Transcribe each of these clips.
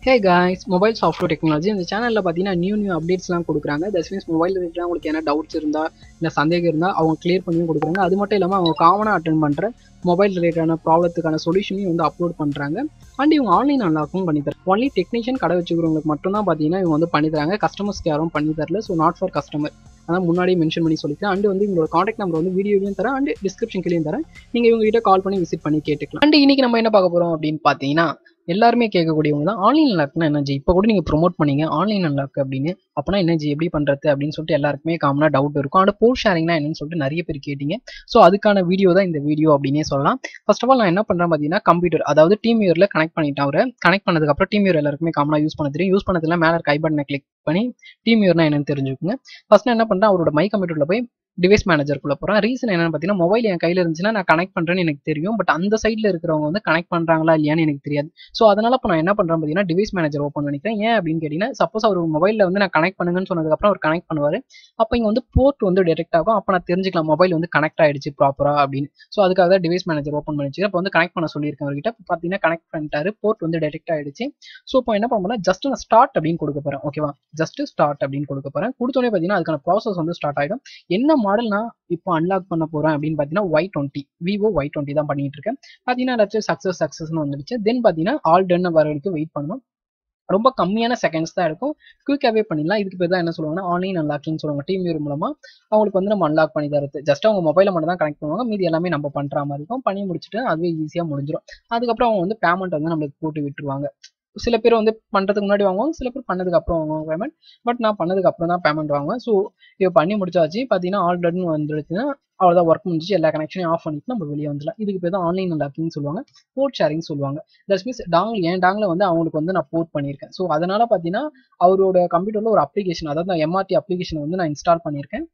ஹே guys mobile software technology இந்த சேனலில் பார்த்தீங்கன்னா நியூ நியூ அப்டேட்ஸ்லாம் கொடுக்குறாங்க தட் மீன்ஸ் மொபைல் ரிலேட்டடாக உங்களுக்கு என்ன டவுட்ஸ் இருந்தால் இல்லை சந்தேகம் இருந்தால் அவங்க கிளியர் பண்ணியும் கொடுக்குறாங்க அது மட்டும் இல்லாமல் அவங்க காமனாக அட்டன் பண்ணுற மொபைல் ரிலேட்டடான ப்ராப்ளத்துக்கான சொல்யூஷனையும் வந்து அப்லோட் பண்ணுறாங்க அண்ட் இவங்க ஆன்லைன் அன்லாக்கும் பண்ணி தராங்க ஒன்லி டெக்னீஷியன் கடை வச்சுக்கிறவங்களுக்கு மட்டும் தான் பார்த்தீங்கன்னா இவங்க வந்து பண்ணி தராங்க கஸ்டமர்ஸ்க்கு யாரும் பண்ணி தரல ஸோ நாட் ஃபார் கஸ்டமர் அதான் முன்னாடியே மென்ஷன் பண்ணி சொல்லிக்கிறேன் அண்ட் வந்து உங்களோட காண்டாக்ட் நம்பர் வந்து வீடியோலையும் தரேன் அண்ட் டிஸ்கிரிப்ஷன் கீழே தரேன் நீங்கள் இவங்க கிட்ட கால் பண்ணி விசிட் பண்ணி கேட்டுக்கலாம் அண்ட் இன்னைக்கு நம்ம என்ன பார்க்க போகிறோம் அப்படின்னு பார்த்தீங்கன்னா எல்லாருமே கேட்கக்கூடியவங்க தான் ஆன்லைன் அன்லாக்னா என்ன ஜி இப்போ கூட நீங்கள் ப்ரொமோட் பண்ணீங்க ஆன்லைன் அன்லாக் அப்படின்னு அப்போனா என்ன ஜி எப்படி பண்ணுறது அப்படின்னு சொல்லிட்டு எல்லாருக்குமே காமனாக டவுட் இருக்கும் அண்ட் போர் ஷேரிங்னா என்னன்னு சொல்லிட்டு நிறைய பேர் கேட்டீங்க ஸோ அதுக்கான வீடியோ தான் இந்த வீடியோ அப்படின்னே சொல்லலாம் ஃபர்ஸ்ட் ஆஃப் ஆல் நான் என்ன பண்ணுறேன் பார்த்தீங்கன்னா கம்ப்யூட்டர் அதாவது டீம் வியூரில் கனெக்ட் பண்ணிட்டேன் அவரை கனெக்ட் பண்ணதுக்கப்புறம் டீம் வியூர் எல்லாருக்குமே காமனாக யூஸ் பண்ண தெரியும் யூஸ் பண்ணதுல மேலே இருக்க ஐ பட்டனை கிளிக் பண்ணி டீம் வியூர்னா என்னன்னு தெரிஞ்சுக்கோங்க ஃபர்ஸ்ட் நான் என்ன பண்ணுறேன் அவரோட மை கம்ப்யூட்டரில் போய் டிவைஸ் மேனேஜருக்குள்ள போகிறேன் ரீசன் என்னன்னு பார்த்தீங்கன்னா மொபைல் என் கையில் இருந்துச்சுன்னா நான் கனெக்ட் பண்ணுறேன்னு எனக்கு தெரியும் பட் அந்த சைடில் இருக்கிறவங்க வந்து கனெக்ட் பண்ணுறாங்களா இல்லையான்னு எனக்கு தெரியாது ஸோ அதனால இப்போ நான் என்ன பண்ணுறேன் பார்த்தீங்கன்னா டிவைஸ் மேனேஜர் ஓப்பன் பண்ணிக்கிறேன் ஏன் அப்படின்னு கேட்டிங்கன்னா சப்போஸ் அவர் மொபைலில் வந்து நான் கனெக்ட் பண்ணுங்கன்னு சொன்னதுக்கப்புறம் அவர் கனெக்ட் பண்ணுவார் அப்போ இங்கே வந்து போர்ட் வந்து டெரெக்ட் ஆகும் அப்போ நான் தெரிஞ்சுக்கலாம் மொபைல் வந்து கனெக்ட் ஆயிடுச்சு ப்ராப்பராக அப்படின்னு ஸோ அதுக்காக தான் டிவைஸ் மேனேஜர் ஓப்பன் பண்ணி வச்சு அப்போ வந்து கனெக்ட் பண்ண சொல்லியிருக்கேன் அவர்கிட்ட இப்போ பார்த்தீங்கன்னா கனெக்ட் பண்ணிட்டாரு போர்ட் வந்து டெரெக்ட் ஆயிடுச்சு ஸோ இப்போ என்ன பண்ண ஜஸ்ட் நான் ஸ்டார்ட் அப்படின்னு கொடுக்க போகிறேன் ஓகேவா ஜஸ்ட் ஸ்டார்ட் அப்படின்னு கொடுக்க போகிறேன் கொடுத்தோடனே பார்த்தீங்கன்னா அதுக்கான ப்ராசஸ் வந்து ஸ்டார்ட் ஆகிடும் என்ன மாடல் நான் இப்போ அன்லாக் பண்ண போகிறேன் அப்படின்னு பார்த்தீங்கன்னா Y twenty Vivo Y twenty தான் பண்ணிட்டு இருக்கேன் பார்த்தீங்கன்னா ஏதாச்சும் சக்ஸஸ் சக்ஸஸ்னு வந்துடுச்சு தென் பார்த்தீங்கன்னா ஆல் டன் வர வரைக்கும் வெயிட் பண்ணணும் ரொம்ப கம்மியான செகண்ட்ஸ் தான் இருக்கும் குயிக்காகவே பண்ணிடலாம் இதுக்கு பேர் தான் என்ன சொல்லுவாங்கன்னா ஆன்லைன் அன்லாக்கிங் சொல்லுவாங்க டீம் வியூர் மூலமா அவங்களுக்கு வந்து நம்ம அன்லாக் பண்ணி தரது ஜஸ்ட் அவங்க மொபைலை மட்டும் தான் கனெக்ட் பண்ணுவாங்க மீதி எல்லாமே நம்ம பண்ணுற மாதிரி இருக்கும் பண்ணி முடிச்சுட்டு அதுவே ஈஸியாக முடிஞ்சிடும் அதுக்கப்புறம் அவங்க வந்து பேமெண்ட் வந்து நம்மளுக்கு போட்டு விட்டுருவாங்க சில பேர் வந்து பண்ணுறதுக்கு முன்னாடி வாங்குவாங்க சில பேர் பண்ணதுக்கு அப்புறம் வாங்குவாங்க பேமெண்ட் பட் நான் பண்ணதுக்கு அப்புறம் தான் பேமெண்ட் வாங்குவேன் ஸோ இப்போ பண்ணி முடிச்சாச்சு பார்த்தீங்கன்னா ஆல் டன்னு வந்துடுச்சுன்னா அவ்வளோதான் ஒர்க் முடிஞ்சிச்சு எல்லா கனெக்ஷனையும் ஆஃப் பண்ணிட்டு நம்ம வெளியே வந்துடலாம் இதுக்கு பேர் தான் ஆன்லைன் அன்லாக்கிங் சொல்லுவாங்க போர்ட் ஷேரிங் சொல்லுவாங்க தட் மீன்ஸ் டாங்கில் ஏன் டாங்கில் வந்து அவங்களுக்கு வந்து நான் போர்ட் பண்ணியிருக்கேன் ஸோ அதனால பார்த்தீங்கன்னா அவரோட கம்ப்யூட்டரில் ஒரு அப்ளிகேஷன் அதாவது எம்ஆர்டி அப்ளிகேஷன் வந்து நான் இன்ஸ்டால் பண்ணியிருக்கேன்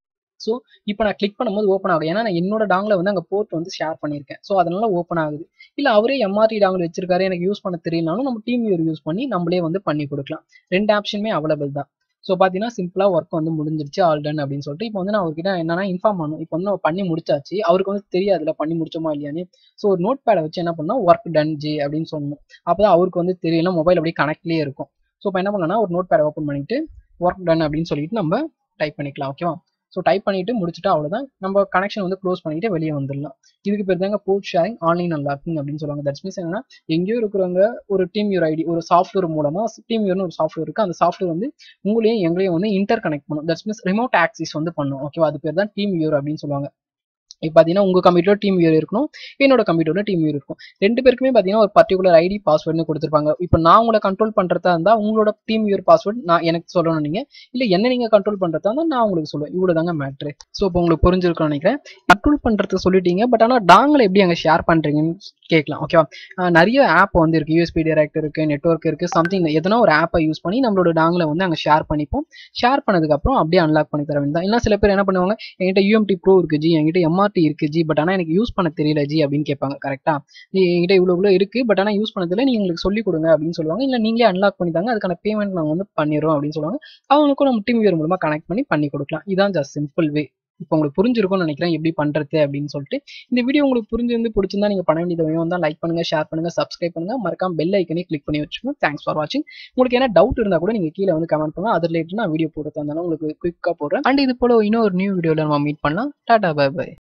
ஸோ இப்போ நான் கிளிக் பண்ணும்போது ஓப்பன் ஆகும் ஏன்னா நான் என்னோட டாங்கில் வந்து அங்கே போர்ட் வந்து ஷேர் பண்ணியிருக்கேன் ஸோ அதனால ஓப்பன் ஆகுது இல்லை அவரே எம்ஆர்டி டாங்கில் வச்சிருக்காரு எனக்கு யூஸ் பண்ண தெரியலனாலும் நம்ம டீம் வியூர் யூஸ் பண்ணி நம்மளே வந்து பண்ணி கொடுக்கலாம் ரெண்டு ஆப்ஷனுமே அவைலபிள் தான் ஸோ பார்த்தீங்கன்னா சிம்பிளாக ஒர்க் வந்து முடிஞ்சிருச்சு ஆல் டன் அப்படின்னு சொல்லிட்டு இப்போ வந்து நான் அவர்கிட்ட என்னன்னா இன்ஃபார்ம் பண்ணும் இப்போ வந்து நம்ம பண்ணி முடிச்சாச்சு அவருக்கு வந்து தெரியாதுல பண்ணி முடிச்சோமா இல்லையான்னு ஸோ ஒரு நோட் பேடை வச்சு என்ன பண்ணால் ஒர்க் டன் ஜி அப்படின்னு சொல்லணும் அப்போ தான் அவருக்கு வந்து தெரியல மொபைல் அப்படியே கனெக்ட்லேயே இருக்கும் ஸோ இப்போ என்ன பண்ணலாம்னா ஒரு நோட் பேடை ஓப்பன் பண்ணிட்டு ஒர்க் டன் அப்படின்னு சொல்லிட்டு நம்ம டைப் பண்ணிக்கலாம் ஓகேவா ஸோ டைப் பண்ணிட்டு முடிச்சுட்டு அவ்வளோதான் நம்ம கனெக்ஷன் வந்து க்ளோஸ் பண்ணிட்டு வெளியே வந்துடலாம் இதுக்கு பேர் தாங்க போர்ட் ஷேரிங் ஆன்லைன் அன்லாக்கிங் அப்படின்னு சொல்லுவாங்க தட்ஸ் மீன்ஸ் என்னன்னா எங்கேயோ இருக்கிறவங்க ஒரு டீம் யூர் ஐடி ஒரு சாஃப்ட்வேர் மூலமா டீம் யூர்னு ஒரு சாஃப்ட்வேர் இருக்கு அந்த சாஃப்ட்வேர் வந்து உங்களையும் எங்களையும் வந்து இன்டர் கனெக்ட் பண்ணும் தட்ஸ் மீன்ஸ் ரிமோட் ஆக்சிஸ் வந்து பண்ணும் ஓகேவா அது பேர் தான் டீம் யூர் அப்படின்னு சொல்லுவாங்க இப்போ பார்த்தீங்கன்னா உங்கள் கம்ப்யூட்டர் டீம் வியூர் இருக்கணும் என்னோட கம்ப்யூட்டரில் டீம் வியூர் இருக்கும் ரெண்டு பேருக்குமே பார்த்தீங்கன்னா ஒரு பர்டிகுலர் ஐடி பாஸ்வேர்ட்னு கொடுத்துருப்பாங்க இப்போ நான் உங்களை கண்ட்ரோல் பண்ணுறதா இருந்தால் உங்களோட டீம் வியூர் பாஸ்வேர்ட் நான் எனக்கு சொல்லணும் நீங்கள் இல்லை என்ன நீங்கள் கண்ட்ரோல் பண்ணுறதா இருந்தால் நான் உங்களுக்கு சொல்லுவேன் இவ்வளோ தாங்க மேட்ரு ஸோ இப்போ உங்களுக்கு புரிஞ்சிருக்கும்னு நினைக்கிறேன் கண்ட்ரோல் பண்ணுறது சொல்லிட்டீங்க பட் ஆனால் டாங்களை எப்படி அங்கே ஷேர் பண்ணுறீங்கன்னு கேட்கலாம் ஓகேவா நிறைய ஆப் வந்து இருக்குது யூஎஸ்பி டைரக்ட் இருக்குது நெட்ஒர்க் இருக்குது சம்திங் எதனா ஒரு ஆப்பை யூஸ் பண்ணி நம்மளோட டாங்களை வந்து அங்கே ஷேர் பண்ணிப்போம் ஷேர் பண்ணதுக்கப்புறம் அப்படியே அன்லாக் பண்ணி தர வேண்டியதான் இல்லை சில பேர் என்ன பண்ணுவாங்க என்கிட்ட யூஎம்டி ப்ரோ இருக்குது ஜி என்கிட்ட எம்ஆர் பார்ட்டி இருக்கு ஜி பட் ஆனால் எனக்கு யூஸ் பண்ண தெரியல ஜி அப்படின்னு கேட்பாங்க கரெக்டா என்கிட்ட இவ்வளோ இவ்வளோ இருக்கு பட் ஆனால் யூஸ் பண்ண தெரியல நீங்க எங்களுக்கு சொல்லி கொடுங்க அப்படின்னு சொல்லுவாங்க இல்லை நீங்களே அன்லாக் பண்ணி தாங்க அதுக்கான பேமெண்ட் நாங்கள் வந்து பண்ணிடுறோம் அப்படின்னு சொல்லுவாங்க அவங்களுக்கும் நம்ம டீம் வியர் மூலமா கனெக்ட் பண்ணி பண்ணி கொடுக்கலாம் இதான் ஜஸ்ட் சிம்பிள் வே இப்போ உங்களுக்கு புரிஞ்சிருக்கும்னு நினைக்கிறேன் எப்படி பண்றது அப்படின்னு சொல்லிட்டு இந்த வீடியோ உங்களுக்கு புரிஞ்சிருந்து பிடிச்சிருந்தா நீங்க பண்ண வேண்டியது தான் லைக் பண்ணுங்க ஷேர் பண்ணுங்க சப்ஸ்கிரைப் பண்ணுங்க மறக்காம பெல் ஐக்கனே கிளிக் பண்ணி வச்சுக்கோங்க தேங்க்ஸ் ஃபார் வாட்சிங் உங்களுக்கு என்ன டவுட் இருந்தா கூட நீங்க கீழே வந்து கமெண்ட் பண்ணுங்க அது ரிலேட்டட் நான் வீடியோ போடுறதா இருந்தாலும் உங்களுக்கு குயிக்கா போடுறேன் அண்ட் இது போல இன்னொரு நியூ வீடியோல நம்ம மீட் பண்ணலாம் டாடா பை பை